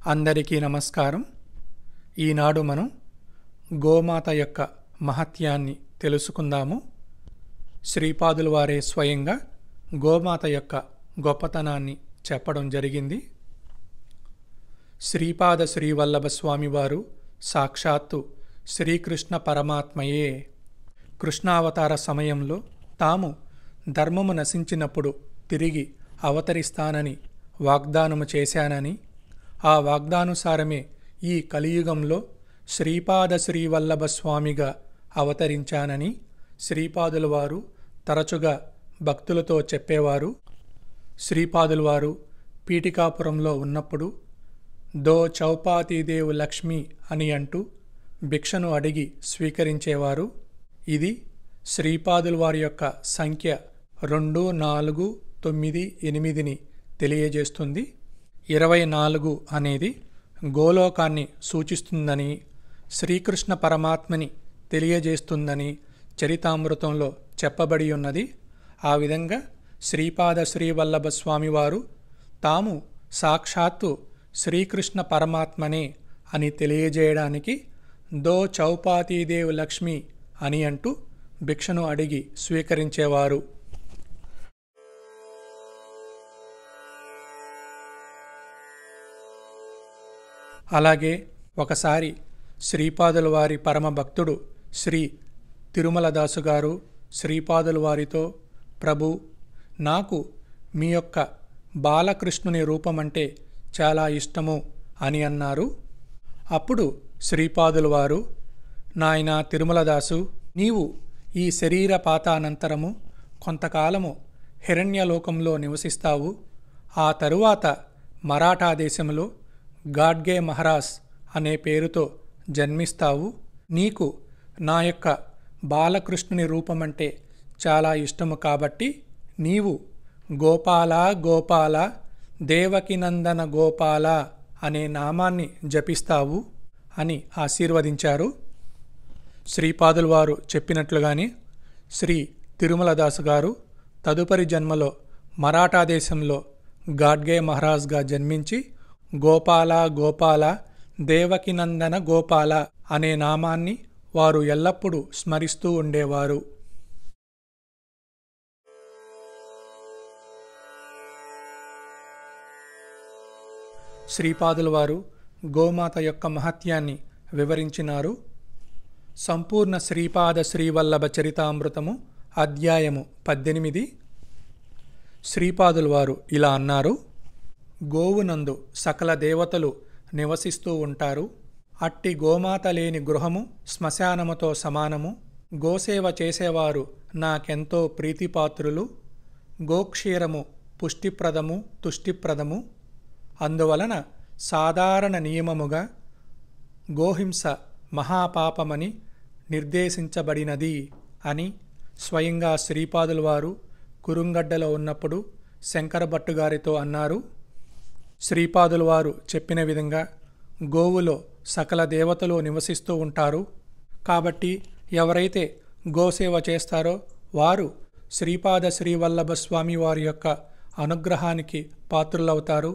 అందరికీ నమస్కారం ఈనాడు మనం గోమాత యొక్క మహత్యాన్ని తెలుసుకుందాము శ్రీపాదుల వారే స్వయంగా గోమాత యొక్క గొప్పతనాన్ని చెప్పడం జరిగింది శ్రీపాద శ్రీవల్లభ స్వామివారు సాక్షాత్తు శ్రీకృష్ణ పరమాత్మయే కృష్ణావతార సమయంలో తాము ధర్మము నశించినప్పుడు తిరిగి అవతరిస్తానని వాగ్దానము చేశానని ఆ వాగ్దానుసారమే ఈ కలియుగంలో శ్రీపాద శ్రీవల్లభ స్వామిగా అవతరించానని శ్రీపాదుల వారు తరచుగా భక్తులతో చెప్పేవారు శ్రీపాదుల వారు పీఠికాపురంలో ఉన్నప్పుడు దో చౌపాతీదేవు లక్ష్మి అని అంటూ భిక్షను అడిగి స్వీకరించేవారు ఇది శ్రీపాదుల వారి యొక్క సంఖ్య రెండు నాలుగు తొమ్మిది ఎనిమిదిని తెలియజేస్తుంది ఇరవై నాలుగు అనేది గోలోకాన్ని సూచిస్తుందని శ్రీకృష్ణ పరమాత్మని తెలియజేస్తుందని చరితామృతంలో చెప్పబడి ఉన్నది ఆ విధంగా శ్రీపాద శ్రీవల్లభ స్వామివారు తాము సాక్షాత్తు శ్రీకృష్ణ పరమాత్మనే అని తెలియజేయడానికి దో చౌపాతీదేవ్ లక్ష్మి అని అంటూ భిక్షను అడిగి స్వీకరించేవారు అలాగే ఒకసారి శ్రీపాదుల వారి పరమ భక్తుడు శ్రీ తిరుమలదాసు గారు శ్రీపాదుల వారితో ప్రభు నాకు మీ యొక్క బాలకృష్ణుని రూపమంటే చాలా ఇష్టము అని అన్నారు అప్పుడు శ్రీపాదుల వారు నాయన తిరుమలదాసు నీవు ఈ శరీర పాతానంతరము కొంతకాలము హిరణ్యలోకంలో నివసిస్తావు ఆ తరువాత మరాఠా దేశంలో గాడ్గే మహారాజ్ అనే పేరుతో జన్మిస్తావు నీకు నా యొక్క బాలకృష్ణుని రూపమంటే చాలా ఇష్టము కాబట్టి నీవు గోపాల గోపాల దేవకినందన గోపాల అనే నామాన్ని జపిస్తావు అని ఆశీర్వదించారు శ్రీపాదుల వారు చెప్పినట్లుగానే శ్రీ తిరుమలదాసు గారు తదుపరి జన్మలో మరాఠా దేశంలో గాడ్గే మహారాజ్గా జన్మించి గోపాల గోపాల దేవకినందన గోపాల అనే నామాన్ని వారు ఎల్లప్పుడూ స్మరిస్తూ ఉండేవారు శ్రీపాదుల వారు గోమాత యొక్క మహత్యాన్ని వివరించినారు సంపూర్ణ శ్రీపాద శ్రీవల్లభ చరితామృతము అధ్యాయము పద్దెనిమిది శ్రీపాదుల వారు ఇలా అన్నారు గోవునందు సకల దేవతలు నివసిస్తూ ఉంటారు అట్టి గోమాత లేని గృహము శ్మశానముతో సమానము గోసేవ చేసేవారు నాకెంతో ప్రీతిపాత్రులు గోక్షీరము పుష్టిప్రదము తుష్టిప్రదము అందువలన సాధారణ నియమముగా గోహింస మహాపాపమని నిర్దేశించబడినది అని స్వయంగా శ్రీపాదుల వారు కురుంగడ్డలో ఉన్నప్పుడు శంకరభట్టు గారితో అన్నారు శ్రీపాదుల వారు చెప్పిన విధంగా గోవులో సకల దేవతలు నివసిస్తూ ఉంటారు కాబట్టి ఎవరైతే గోసేవ చేస్తారో వారు శ్రీపాద శ్రీవల్లభ స్వామి వారి యొక్క అనుగ్రహానికి పాత్రులవుతారు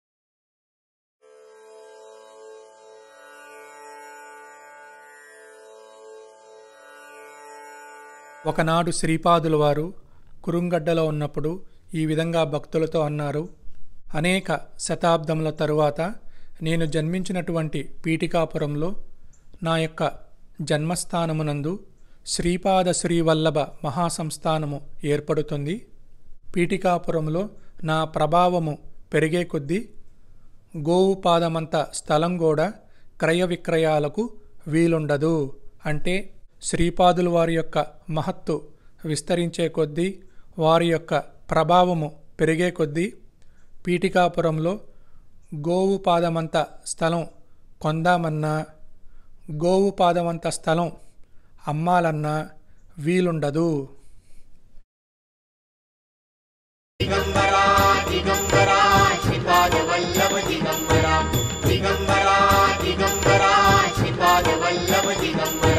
ఒకనాడు శ్రీపాదుల వారు కురుంగడ్డలో ఉన్నప్పుడు ఈ విధంగా భక్తులతో అన్నారు అనేక శతాబ్దముల తరువాత నేను జన్మించినటువంటి పీఠికాపురంలో నా యొక్క జన్మస్థానమునందు శ్రీపాద శ్రీవల్లభ మహాసంస్థానము ఏర్పడుతుంది పీఠికాపురంలో నా ప్రభావము పెరిగే కొద్దీ గోవు పాదమంత స్థలం కూడా క్రయ విక్రయాలకు వీలుండదు అంటే శ్రీపాదుల వారి యొక్క మహత్తు విస్తరించే కొద్దీ వారి యొక్క ప్రభావము పెరిగే కొద్దీ పీఠికాపురంలో గోవు పాదమంత స్థలం కొందామన్నా గోవు పాదమంత స్థలం అమ్మాలన్నా వీలుండదు दिगम्बरा दिगम्बरा श्रीपादवल्लभ दिगम्बरा दिगम्बरा दिगम्बरा श्रीपादवल्लभ दिगम्बरा